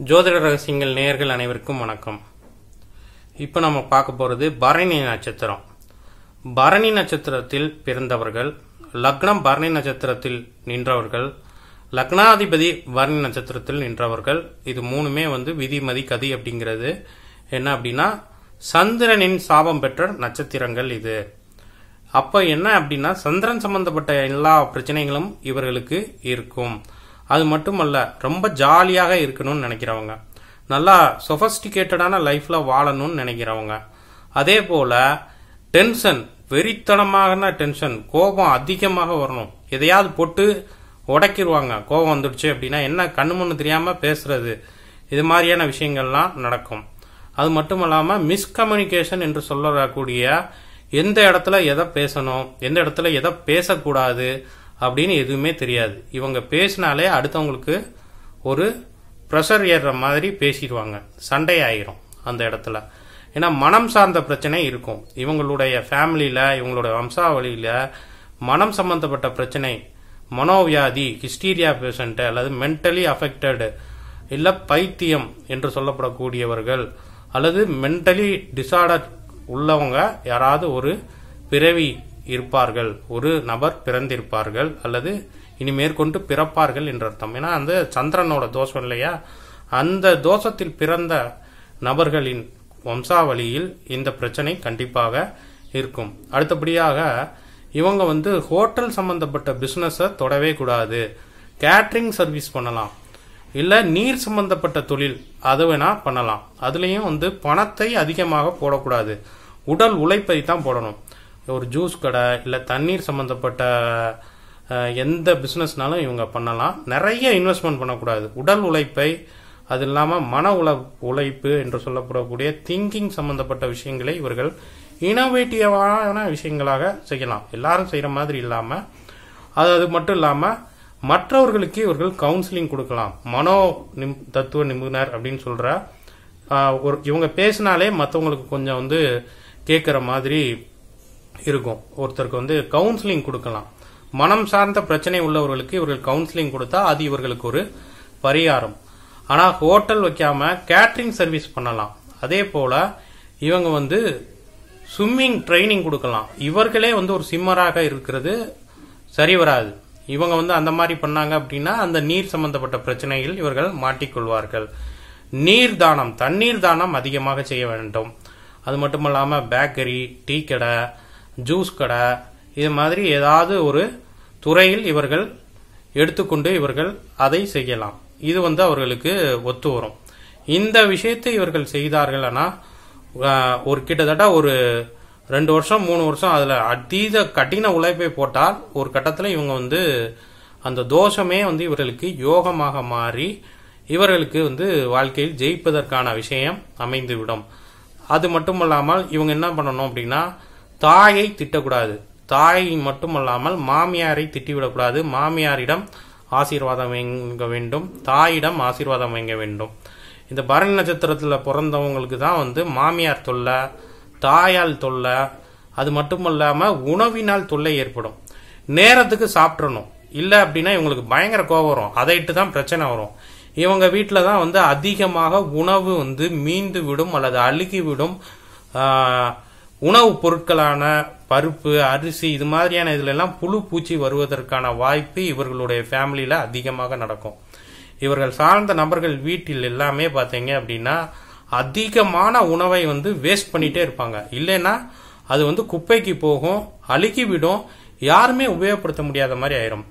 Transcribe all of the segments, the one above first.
ஜோதிட ரகசியங்கள் நேயர்கள் அனைவருக்கும் வணக்கம் இப்போ நம்ம பார்க்க போகிறது பரணி நட்சத்திரம் பரணி நட்சத்திரத்தில் பிறந்தவர்கள் லக்னம் பரணி நட்சத்திரத்தில் நின்றவர்கள் லக்னாதிபதி பரணி நட்சத்திரத்தில் நின்றவர்கள் இது மூணுமே வந்து விதிமதி கதி அப்படிங்கிறது என்ன அப்படின்னா சந்திரனின் சாபம் பெற்ற நட்சத்திரங்கள் இது அப்ப என்ன அப்படின்னா சந்திரன் சம்பந்தப்பட்ட எல்லா பிரச்சனைகளும் இவர்களுக்கு இருக்கும் அது மட்டுமல்ல ரொம்ப ஜாலியாக இருக்கணும்னு நினைக்கிறவங்க நல்லா சொபஸ்டிகேட்டடான லைஃப்ல வாழணும்னு நினைக்கிறவங்க அதே போல டென்ஷன் வெறித்தனமான டென்ஷன் கோபம் அதிகமாக வரணும் எதையாவது போட்டு உடைக்கிடுவாங்க கோபம் வந்துடுச்சு அப்படின்னா என்ன கண்ணு முன்னு தெரியாம பேசுறது இது மாதிரியான விஷயங்கள்லாம் நடக்கும் அது மட்டும் இல்லாம மிஸ்கம்யூனிகேஷன் என்று சொல்லக்கூடிய எந்த இடத்துல எதை பேசணும் எந்த இடத்துல எதை பேசக்கூடாது அப்படின்னு எதுவுமே தெரியாது இவங்க பேசினாலே அடுத்தவங்களுக்கு ஒரு ப்ரெஷர் ஏறுற மாதிரி பேசிடுவாங்க சண்டை ஆயிரும் அந்த இடத்துல ஏன்னா மனம் சார்ந்த பிரச்சனை இருக்கும் இவங்களுடைய ஃபேமிலியில இவங்களுடைய வம்சாவளியில மனம் சம்பந்தப்பட்ட பிரச்சனை மனோவியாதி ஹிஸ்டீரியா பேஷண்ட் அல்லது மென்டலி அஃபெக்டட் இல்ல பைத்தியம் என்று சொல்லப்படக்கூடியவர்கள் அல்லது மென்டலி டிசார்டர் உள்ளவங்க யாராவது ஒரு பிறவி இருப்பார்கள் ஒரு நபர் பிறந்திருப்பார்கள் அல்லது இனி மேற்கொண்டு பிறப்பார்கள் என்ற அர்த்தம் ஏன்னா அந்த சந்திரனோட தோஷம் இல்லையா அந்த தோஷத்தில் பிறந்த நபர்களின் வம்சாவளியில் இந்த பிரச்சனை கண்டிப்பாக இருக்கும் அடுத்தபடியாக இவங்க வந்து ஹோட்டல் சம்பந்தப்பட்ட பிசினஸ தொடவே கூடாது கேட்டரிங் சர்வீஸ் பண்ணலாம் இல்ல நீர் சம்பந்தப்பட்ட தொழில் அது வேணா பண்ணலாம் அதுலயும் வந்து பணத்தை அதிகமாக போடக்கூடாது உடல் உழைப்பை தான் போடணும் ஒரு ஜூஸ் கடை இல்ல தண்ணீர் சம்பந்தப்பட்ட அஹ், எந்த பிசினஸ்னாலும் இவங்க பண்ணலாம் நிறைய இன்வெஸ்ட்மெண்ட் பண்ணக்கூடாது உடல் உழைப்பை அது இல்லாம மன உல உழைப்பு என்று சொல்லப்படக்கூடிய திங்கிங் சம்பந்தப்பட்ட விஷயங்களை இவர்கள் இனோவேட்டிவான விஷயங்களாக செய்யலாம் எல்லாரும் செய்யற மாதிரி இல்லாம அது அது மட்டும் இல்லாம மற்றவர்களுக்கு இவர்கள் கவுன்சிலிங் கொடுக்கலாம் மனோ நிம் தத்துவ நிபுணர் அப்படின்னு சொல்ற ஆஹ், ஒரு இவங்க பேசினாலே மற்றவங்களுக்கு கொஞ்சம் வந்து கேட்குற மாதிரி இருக்கும் ஒருத்தருக்கு வந்து கவுன்சிலிங் கொடுக்கலாம் மனம் சார்ந்த பிரச்சனை உள்ளவர்களுக்கு இவர்கள் கவுன்சிலிங் கொடுத்தா அது இவர்களுக்கு ஒரு பரிகாரம் ஆனா ஹோட்டல் வைக்காம கேட்டரிங் சர்வீஸ் பண்ணலாம் அதே போல இவங்க வந்து ஸ்விம்மிங் ட்ரைனிங் கொடுக்கலாம் இவர்களே வந்து ஒரு சிம்மராக இருக்கிறது சரி வராது இவங்க வந்து அந்த மாதிரி பண்ணாங்க அப்படின்னா அந்த நீர் சம்பந்தப்பட்ட பிரச்சனையில் இவர்கள் மாட்டிக்கொள்வார்கள் நீர் தானம் தண்ணீர் தானம் அதிகமாக செய்ய வேண்டும் அது மட்டும் இல்லாம பேக்கரி டீ கடை ஜூஸ் கடை இது மாதிரி ஏதாவது ஒரு துறையில் இவர்கள் எடுத்துக்கொண்டு இவர்கள் அதை செய்யலாம் இது வந்து அவர்களுக்கு ஒத்து வரும் இந்த விஷயத்தை இவர்கள் செய்தார்கள்னா ஆஹ், ஒரு கிட்டத்தட்ட ஒரு ரெண்டு வருஷம் மூணு வருஷம் அதுல அதீத கடின உழைப்பை போட்டால் ஒரு கட்டத்துல இவங்க வந்து அந்த தோஷமே வந்து இவர்களுக்கு யோகமாக மாறி இவர்களுக்கு வந்து வாழ்க்கையில் ஜெயிப்பதற்கான விஷயம் அமைந்துவிடும் அது மட்டுமல்லாமல் இவங்க என்ன பண்ணணும் அப்படின்னா தாயை திட்டக்கூடாது தாய் மட்டுமல்லாமல் மாமியாரை திட்டிவிடக்கூடாது மாமியாரிடம் ஆசீர்வாதம் வாங்க வேண்டும் தாயிடம் ஆசீர்வாதம் வாங்க வேண்டும் இந்த பரணி நட்சத்திரத்துல பிறந்தவங்களுக்கு தான் வந்து மாமியார் தொல்லை தாயால் தொல்லை அது மட்டுமல்லாம உணவினால் தொல்லை ஏற்படும் நேரத்துக்கு சாப்பிட்றணும் இல்லை அப்படின்னா இவங்களுக்கு பயங்கர கோபம் வரும் அதை இட்டு தான் பிரச்சனை வரும் இவங்க வீட்டில் தான் வந்து அதிகமாக உணவு வந்து மீந்து விடும் அல்லது அழுகி விடும் ஆஹ், உணவுப் பொருட்களான பருப்பு அரிசி இது மாதிரியான இதுல எல்லாம் புழு பூச்சி வருவதற்கான வாய்ப்பு இவர்களுடைய ஃபேமிலியில அதிகமாக நடக்கும் இவர்கள் சார்ந்த நபர்கள் வீட்டில் எல்லாமே பார்த்தீங்க அப்படின்னா அதிகமான உணவை வந்து வேஸ்ட் பண்ணிட்டே இருப்பாங்க இல்லைன்னா அது வந்து குப்பைக்கு போகும் அழுகி விடும் யாருமே உபயோகப்படுத்த முடியாத மாதிரி ஆயிரும்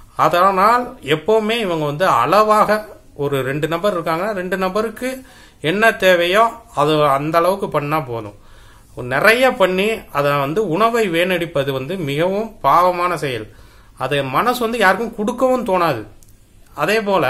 அதனால் எப்பவுமே இவங்க வந்து அளவாக ஒரு ரெண்டு நபர் இருக்காங்க ரெண்டு நபருக்கு என்ன தேவையோ அது அந்த அளவுக்கு பண்ணா போதும் நிறைய பண்ணி அதை வந்து உணவை வீணடிப்பது வந்து மிகவும் பாவமான செயல் அதை மனசு வந்து யாருக்கும் கொடுக்கவும் தோணாது அதே போல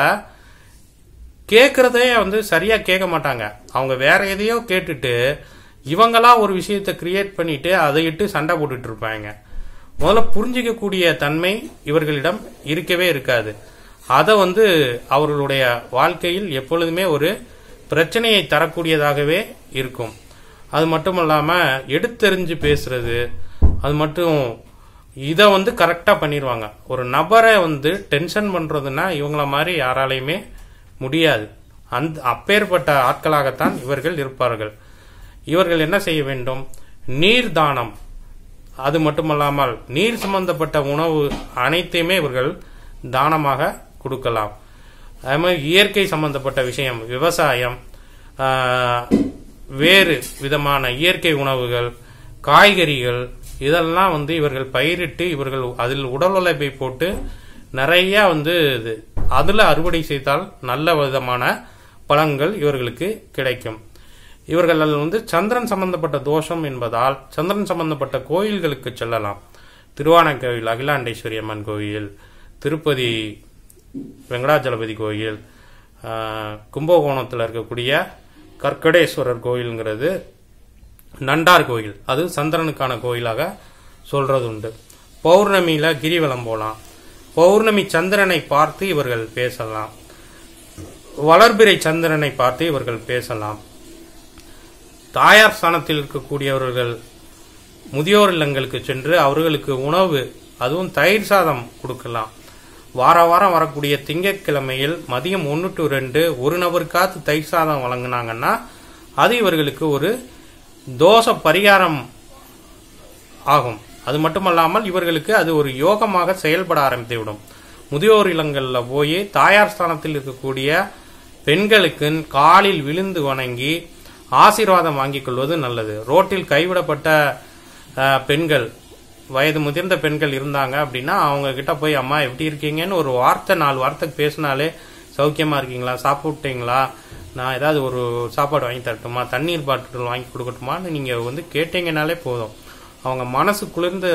கேட்கறதே வந்து சரியா கேட்க மாட்டாங்க அவங்க வேற எதையோ கேட்டுட்டு இவங்களா ஒரு விஷயத்தை கிரியேட் பண்ணிட்டு அதை இட்டு சண்டை போட்டுட்டு இருப்பாங்க முதல்ல புரிஞ்சிக்கக்கூடிய தன்மை இவர்களிடம் இருக்கவே இருக்காது அதை வந்து அவர்களுடைய வாழ்க்கையில் எப்பொழுதுமே ஒரு பிரச்சனையை தரக்கூடியதாகவே இருக்கும் அது மட்டும் இல்லாம எடுத்தெறிஞ்சு பேசுறது அது மட்டும் இதை வந்து கரெக்டா பண்ணிடுவாங்க ஒரு நபரை வந்து டென்ஷன் பண்றதுன்னா இவங்கள மாதிரி யாராலையுமே முடியாது அந்த அப்பேற்பட்ட ஆட்களாகத்தான் இவர்கள் இருப்பார்கள் இவர்கள் என்ன செய்ய வேண்டும் நீர் தானம் அது மட்டுமல்லாமல் நீர் சம்பந்தப்பட்ட உணவு அனைத்தையுமே இவர்கள் தானமாக கொடுக்கலாம் அது மாதிரி இயற்கை சம்பந்தப்பட்ட விஷயம் விவசாயம் ஆஹ், வேறு விதமான இயற்கை உணவுகள் காய்கறிகள் இதெல்லாம் வந்து இவர்கள் பயிரிட்டு இவர்கள் அதில் உடல் உழைப்பை போட்டு நிறைய வந்து இது அதுல அறுவடை செய்தால் நல்ல விதமான பலன்கள் இவர்களுக்கு கிடைக்கும் இவர்கள் அதில் வந்து சந்திரன் சம்பந்தப்பட்ட தோஷம் என்பதால் சந்திரன் சம்பந்தப்பட்ட கோயில்களுக்கு செல்லலாம் திருவானைக்கோயில் அகிலாண்டேஸ்வரி அம்மன் கோயில் திருப்பதி வெங்கடாச்சலபதி கோயில் ஆஹ், கும்பகோணத்தில் இருக்கக்கூடிய கற்கடேஸ்வரர் கோயிலுங்கிறது நண்டார் கோயில் அது சந்திரனுக்கான கோயிலாக சொல்றது உண்டு பௌர்ணமியில கிரிவலம் போலாம் பௌர்ணமி சந்திரனை பார்த்து இவர்கள் பேசலாம் வளர்பிறை சந்திரனை பார்த்து இவர்கள் பேசலாம் தாயார் ஸ்தானத்தில் இருக்கக்கூடியவர்கள் முதியோர் இல்லங்களுக்கு சென்று அவர்களுக்கு உணவு அதுவும் தயிர் சாதம் கொடுக்கலாம் வார வாரம் வரக்கூடிய திங்கட்கிழமையில் மதியம் ஒன்று டு ரெண்டு ஒரு நபருக்காவது தயிர் சாதம் வழங்கினாங்கன்னா அது இவர்களுக்கு ஒரு தோஷ பரிகாரம் ஆகும் அது மட்டுமல்லாமல் இவர்களுக்கு அது ஒரு யோகமாக செயல்பட ஆரம்பித்து விடும் முதியோர் இல்லங்களில் போய் தாயார் ஸ்தானத்தில் இருக்கக்கூடிய பெண்களுக்கு காலில் விழுந்து வணங்கி ஆசீர்வாதம் வாங்கிக் கொள்வது நல்லது ரோட்டில் கைவிடப்பட்ட அஹ், பெண்கள் வயது முதிர்ந்த பெண்கள் இருந்தாங்க அப்படின்னா அவங்க கிட்ட போய் அம்மா எப்படி இருக்கீங்கன்னு ஒரு வார்த்தை நாலு வார்த்தை பேசினாலே சௌக்கியமா இருக்கீங்களா சாப்பிட்டீங்களா நான் ஏதாவது ஒரு சாப்பாடு வாங்கி தரட்டுமா தண்ணீர் பாட்டில் வாங்கி கொடுக்கட்டுமான்னு நீங்க வந்து கேட்டீங்கனாலே போதும் அவங்க மனசு குளிர்ந்து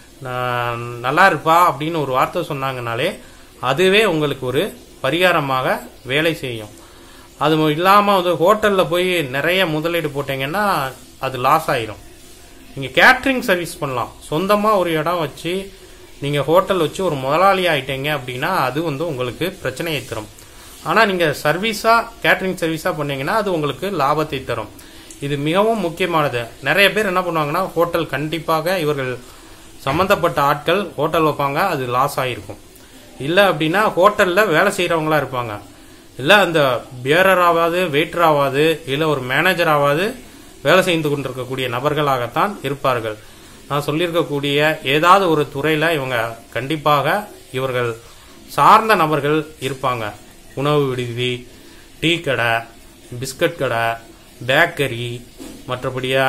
நான் நல்லா இருப்பா அப்படின்னு ஒரு வார்த்தை சொன்னாங்கனாலே அதுவே உங்களுக்கு ஒரு பரிகாரமாக வேலை செய்யும் அது இல்லாம வந்து ஹோட்டல்ல போய் நிறைய முதலீடு போட்டீங்கன்னா அது லாஸ் ஆயிரும் நீங்க கேட்டரிங் சர்வீஸ் பண்ணலாம் சொந்தமா ஒரு இடம் வச்சு நீங்க ஹோட்டல் வச்சு ஒரு முதலாளி ஆயிட்டீங்க அப்படின்னா அது வந்து உங்களுக்கு பிரச்சனையை தரும் ஆனா நீங்க சர்வீஸா கேட்டரிங் சர்வீஸா பண்ணீங்கன்னா அது உங்களுக்கு லாபத்தை தரும் இது மிகவும் முக்கியமானது நிறைய பேர் என்ன பண்ணுவாங்கன்னா ஹோட்டல் கண்டிப்பாக இவர்கள் சம்பந்தப்பட்ட ஆட்கள் ஹோட்டல் வைப்பாங்க அது லாஸ் ஆயிருக்கும் இல்ல அப்படின்னா ஹோட்டல்ல வேலை செய்யறவங்களா இருப்பாங்க இல்ல அந்த பியரர் ஆவாது வெயிட்டர் ஆவாது இல்ல ஒரு மேனேஜர் ஆவாது வேலை செய்து கொண்டிருக்கக்கூடிய நபர்களாகத்தான் இருப்பார்கள் நான் சொல்லியிருக்கக்கூடிய ஏதாவது ஒரு துறையில இவங்க கண்டிப்பாக இவர்கள் சார்ந்த நபர்கள் இருப்பாங்க உணவு விடுதி டீ கடை பிஸ்கட் கடை பேக்கரி மற்றபடியா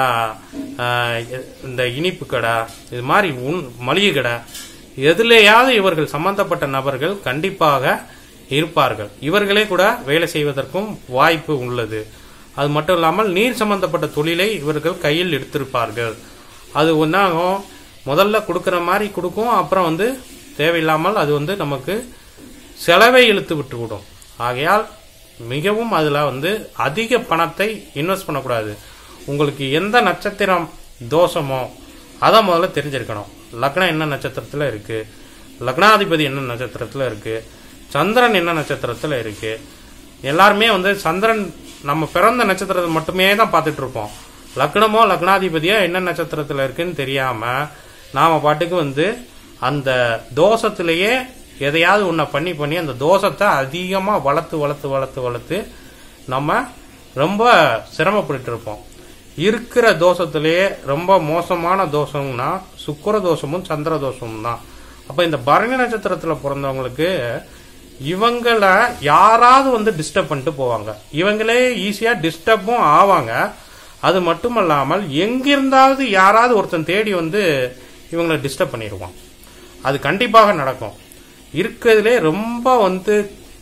ஆஹ், இந்த இனிப்பு கடை இது மாதிரி உண் மளிகை கடை எதுலையாவது இவர்கள் சம்பந்தப்பட்ட நபர்கள் கண்டிப்பாக இருப்பார்கள் இவர்களே கூட வேலை செய்வதற்கும் வாய்ப்பு உள்ளது அது மட்டும் இல்லாமல் நீர் சம்பந்தப்பட்ட தொழிலை இவர்கள் கையில் எடுத்திருப்பார்கள் அது ஒன்றாகும் முதல்ல கொடுக்கிற மாதிரி கொடுக்கும் அப்புறம் வந்து தேவையில்லாமல் அது வந்து நமக்கு செலவை இழுத்து விட்டு விடும் ஆகையால் மிகவும் அதுல வந்து அதிக பணத்தை இன்வெஸ்ட் பண்ணக்கூடாது உங்களுக்கு எந்த நட்சத்திரம் தோஷமோ அதை முதல்ல தெரிஞ்சிருக்கணும் லக்னம் என்ன நட்சத்திரத்துல இருக்கு லக்னாதிபதி என்ன நட்சத்திரத்துல இருக்கு சந்திரன் என்ன நட்சத்திரத்துல இருக்கு எல்லாருமே வந்து சந்திரன் நம்ம பிறந்த நட்சத்திரத்தை மட்டுமே தான் பார்த்துட்டு இருப்போம் லக்னமோ லக்னாதிபதியோ என்ன நட்சத்திரத்துல இருக்குன்னு தெரியாம நாம பாட்டுக்கு வந்து அந்த தோஷத்திலேயே எதையாவது ஒன்றை பண்ணி பண்ணி அந்த தோஷத்தை அதிகமாக வளர்த்து வளர்த்து வளர்த்து வளர்த்து நம்ம ரொம்ப சிரமப்பட்டு இருப்போம் இருக்கிற தோஷத்திலேயே ரொம்ப மோசமான தோஷம்னா சுக்கிர தோஷமும் சந்திர தோஷமும் தான் அப்ப இந்த பரணி நட்சத்திரத்துல பிறந்தவங்களுக்கு இவங்கள யாராவது வந்து டிஸ்டர்ப் பண்ணிட்டு போவாங்க இவங்களே ஈஸியா டிஸ்டர்பும் ஆவாங்க அது மட்டுமல்லாமல் எங்கிருந்தாவது யாராவது ஒருத்தன் தேடி வந்து இவங்களை டிஸ்டர்ப் பண்ணிடுவான் அது கண்டிப்பாக நடக்கும் இருக்கிறதுலே ரொம்ப வந்து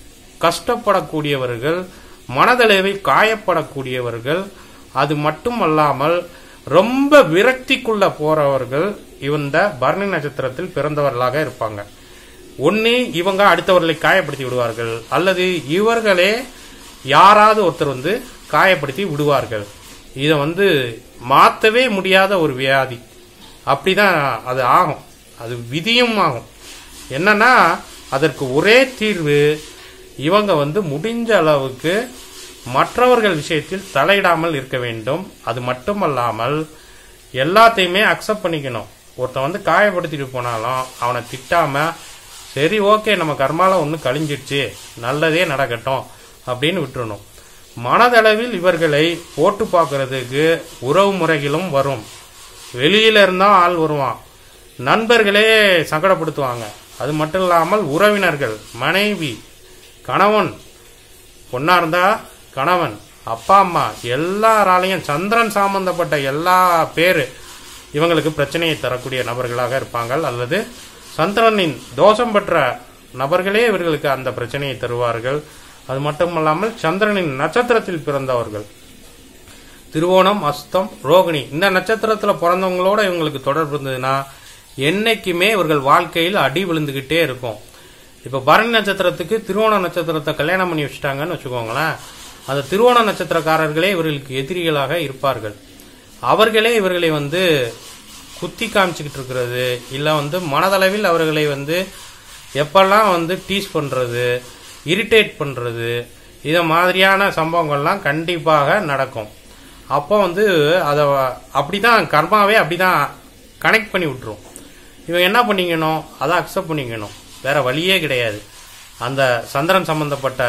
கஷ்டப்படக்கூடியவர்கள் மனதளவில் காயப்படக்கூடியவர்கள் அது மட்டுமல்லாமல் ரொம்ப விரக்திக்குள்ள போறவர்கள் இந்த பரணி நட்சத்திரத்தில் பிறந்தவர்களாக இருப்பாங்க ஒன்னு இவங்க அடுத்தவர்களை காயப்படுத்தி விடுவார்கள் அல்லது இவர்களே யாராவது ஒருத்தர் வந்து காயப்படுத்தி விடுவார்கள் இதை வந்து மாத்தவே முடியாத ஒரு வியாதி அப்படிதான் அது ஆகும் அது விதியும் ஆகும் என்னன்னா அதற்கு ஒரே தீர்வு இவங்க வந்து முடிஞ்ச அளவுக்கு மற்றவர்கள் விஷயத்தில் தலையிடாமல் இருக்க வேண்டும் அது மட்டுமல்லாமல் எல்லாத்தையுமே அக்செப்ட் பண்ணிக்கணும் ஒருத்தன் வந்து காயப்படுத்திட்டு போனாலும் அவனை திட்டாம சரி ஓகே நம்ம கர்மால ஒன்று கழிஞ்சிடுச்சு நல்லதே நடக்கட்டும் அப்படின்னு விட்டுறணும் மனதளவில் இவர்களை போட்டு பார்க்கறதுக்கு உறவு முறைகளும் வரும் வெளியில இருந்தா ஆள் வருவான் நண்பர்களே சங்கடப்படுத்துவாங்க அது மட்டும் இல்லாமல் உறவினர்கள் மனைவி கணவன் பொண்ணா இருந்தா கணவன் அப்பா அம்மா எல்லாராலையும் சந்திரன் சம்பந்தப்பட்ட எல்லா பேரு இவங்களுக்கு பிரச்சனையை தரக்கூடிய நபர்களாக இருப்பாங்க அல்லது சந்திரனின் தோஷம் பெற்ற நபர்களே இவர்களுக்கு அந்த பிரச்சனையை தருவார்கள் அது மட்டுமல்லாமல் சந்திரனின் நட்சத்திரத்தில் பிறந்தவர்கள் திருவோணம் அஸ்தம் ரோகிணி இந்த நட்சத்திரத்துல பிறந்தவங்களோட இவங்களுக்கு தொடர்பு இருந்ததுன்னா என்னைக்குமே இவர்கள் வாழ்க்கையில் அடி விழுந்துகிட்டே இருக்கும் இப்ப பரணி நட்சத்திரத்துக்கு திருவோண நட்சத்திரத்தை கல்யாணம் பண்ணி வச்சுட்டாங்கன்னு வச்சுக்கோங்களேன் அந்த திருவோண நட்சத்திரக்காரர்களே இவர்களுக்கு எதிரிகளாக இருப்பார்கள் அவர்களே இவர்களை வந்து குத்தி காமிச்சுக்கிட்டு இருக்கிறது இல்ல வந்து மனதளவில் அவர்களை வந்து எப்பெல்லாம் வந்து டீஸ் பண்றது இரிட்டேட் பண்றது இத மாதிரியான சம்பவங்கள்லாம் கண்டிப்பாக நடக்கும் அப்போ வந்து அதை அப்படிதான் கர்மாவே அப்படிதான் கனெக்ட் பண்ணி விட்டுரும் இவன் என்ன பண்ணிக்கணும் அதை அக்செப்ட் பண்ணிக்கணும் வேற வழியே கிடையாது அந்த சந்திரன் சம்பந்தப்பட்ட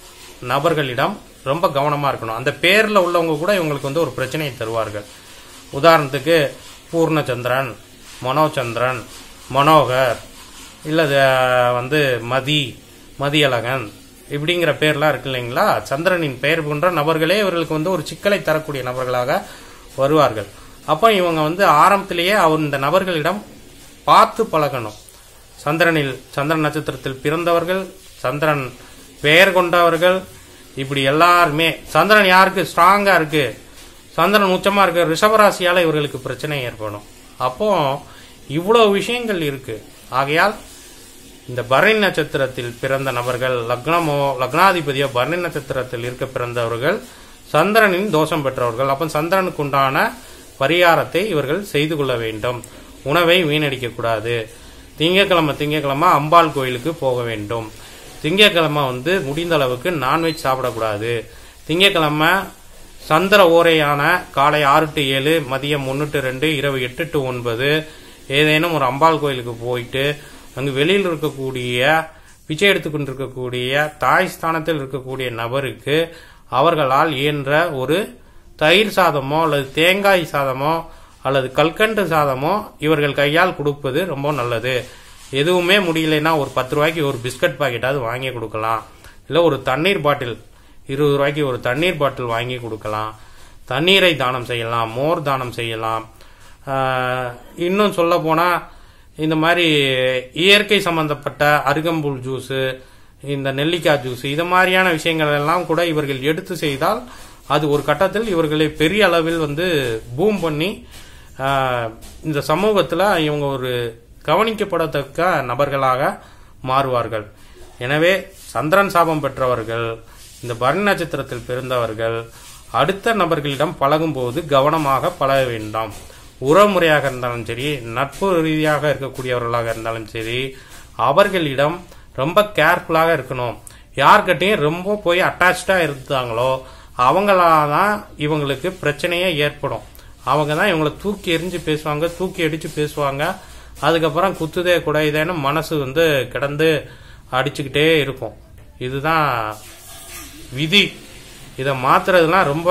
நபர்களிடம் ரொம்ப கவனமா இருக்கணும் அந்த பேர்ல உள்ளவங்க கூட இவங்களுக்கு வந்து ஒரு பிரச்சனையை தருவார்கள் உதாரணத்துக்கு பூர்ணச்சந்திரன் மனோச்சந்திரன் மனோகர் இல்ல அஹ், வந்து மதி மதியழகன் இப்படிங்கிற பேர்லாம் இருக்கு இல்லைங்களா சந்திரனின் பெயர் போன்ற நபர்களே இவர்களுக்கு வந்து ஒரு சிக்கலை தரக்கூடிய நபர்களாக வருவார்கள் அப்போ இவங்க வந்து ஆரம்பத்திலேயே அவர் இந்த நபர்களிடம் பார்த்து பழகணும் சந்திரனில் சந்திரன் நட்சத்திரத்தில் பிறந்தவர்கள் சந்திரன் பெயர் கொண்டவர்கள் இப்படி எல்லாருமே சந்திரன் யாருக்கு ஸ்ட்ராங்கா இருக்கு சந்திரன் உச்சமா இருக்கு ரிஷபராசியால இவர்களுக்கு பிரச்சனை ஏற்படும் அப்போ இவ்வளவு விஷயங்கள் இருக்கு ஆகையால் இந்த பரணி நட்சத்திரத்தில் பிறந்த நபர்கள் லக்னமோ லக்னாதிபதியோ பரணி நட்சத்திரத்தில் இருக்க பிறந்தவர்கள் சந்திரனின் தோஷம் பெற்றவர்கள் அப்ப சந்திரனுக்கு உண்டான பரிகாரத்தை இவர்கள் செய்து கொள்ள வேண்டும் உணவை வீணடிக்க கூடாது திங்கக்கிழமை திங்கக்கிழமை அம்பாள் கோயிலுக்கு போக வேண்டும் திங்கக்கிழமை வந்து முடிந்த அளவுக்கு நான்வெஜ் சாப்பிடக்கூடாது திங்கக்கிழமை சந்திர ஓரையான காலை ஆறு டு ஏழு மதியம் ஒன்று டு ரெண்டு இரவு எட்டு டு ஒன்பது ஏதேனும் ஒரு அம்பாள் கோயிலுக்கு போயிட்டு அங்கு வெளியில் இருக்கக்கூடிய பிச்சை எடுத்துக்கொண்டிருக்கக்கூடிய தாய் ஸ்தானத்தில் இருக்கக்கூடிய நபருக்கு அவர்களால் இயன்ற ஒரு தயிர் சாதமோ அல்லது தேங்காய் சாதமோ அல்லது கல்கண்டு சாதமோ இவர்கள் கையால் கொடுப்பது ரொம்ப நல்லது எதுவுமே முடியலைன்னா ஒரு பத்து ரூபாய்க்கு ஒரு பிஸ்கட் பாக்கெட்டாவது வாங்கி கொடுக்கலாம் இல்ல ஒரு தண்ணீர் பாட்டில் இருபது ரூபாய்க்கு ஒரு தண்ணீர் பாட்டில் வாங்கி கொடுக்கலாம் தண்ணீரை தானம் செய்யலாம் மோர் தானம் செய்யலாம் ஆஹ், இன்னும் சொல்ல போனா இந்த மாதிரி இயற்கை சம்பந்தப்பட்ட அருகம்புல் ஜூஸ் இந்த நெல்லிக்காய் ஜூஸ் இது மாதிரியான விஷயங்கள் எல்லாம் கூட இவர்கள் எடுத்து செய்தால் அது ஒரு கட்டத்தில் இவர்களை பெரிய அளவில் வந்து பூம் பண்ணி ஆஹ், இந்த சமூகத்துல இவங்க ஒரு கவனிக்கப்படத்தக்க நபர்களாக மாறுவார்கள் எனவே சந்திரன் சாபம் பெற்றவர்கள் இந்த பரணி நட்சத்திரத்தில் பிறந்தவர்கள் அடுத்த நபர்களிடம் பழகும்போது கவனமாக பழக வேண்டாம் உறவுமுறையாக இருந்தாலும் சரி நட்பு ரீதியாக இருக்கக்கூடியவர்களாக இருந்தாலும் சரி அவர்களிடம் ரொம்ப கேர்ஃபுல்லாக இருக்கணும் யார்கிட்டயும் ரொம்ப போய் அட்டாச்சா இருந்தாங்களோ அவங்களாதான் இவங்களுக்கு பிரச்சனையே ஏற்படும் அவங்க தான் இவங்களை தூக்கி எறிஞ்சு பேசுவாங்க தூக்கி அடிச்சு பேசுவாங்க அதுக்கப்புறம் குத்துதே கூட இதேன்னு மனசு வந்து கிடந்து அடிச்சுக்கிட்டே இருக்கும் இதுதான் விதி இதை மாத்துறதுலாம் ரொம்ப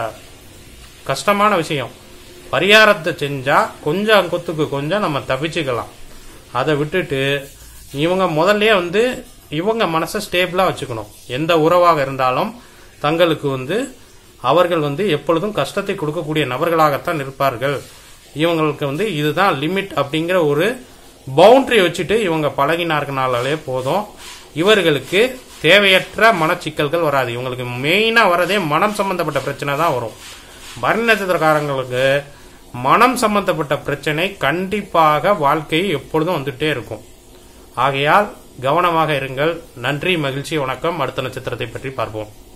கஷ்டமான விஷயம் பரிகாரத்தை செஞ்சா கொஞ்சம் கொத்துக்கு கொஞ்சம் நம்ம தப்பிச்சுக்கலாம் அதை விட்டுட்டு இவங்க முதல்லயே வந்து இவங்க மனசை ஸ்டேபிளா வச்சுக்கணும் எந்த உறவாக இருந்தாலும் தங்களுக்கு வந்து அவர்கள் வந்து எப்பொழுதும் கஷ்டத்தை கொடுக்கக்கூடிய நபர்களாகத்தான் இருப்பார்கள் இவங்களுக்கு வந்து இதுதான் லிமிட் அப்படிங்கிற ஒரு பவுண்டரி வச்சுட்டு இவங்க பழகினார்களாலே போதும் இவர்களுக்கு தேவையற்ற மனச்சிக்கல்கள் வராது இவங்களுக்கு மெயினா வரதே மனம் சம்பந்தப்பட்ட பிரச்சனை தான் வரும் பரணி நட்சத்திரக்காரங்களுக்கு மனம் சம்பந்தப்பட்ட பிரச்சனை கண்டிப்பாக வாழ்க்கை எப்பொழுதும் வந்துட்டே இருக்கும் ஆகையால் கவனமாக இருங்கள் நன்றி மகிழ்ச்சி வணக்கம் அடுத்த நட்சத்திரத்தை பற்றி பார்ப்போம்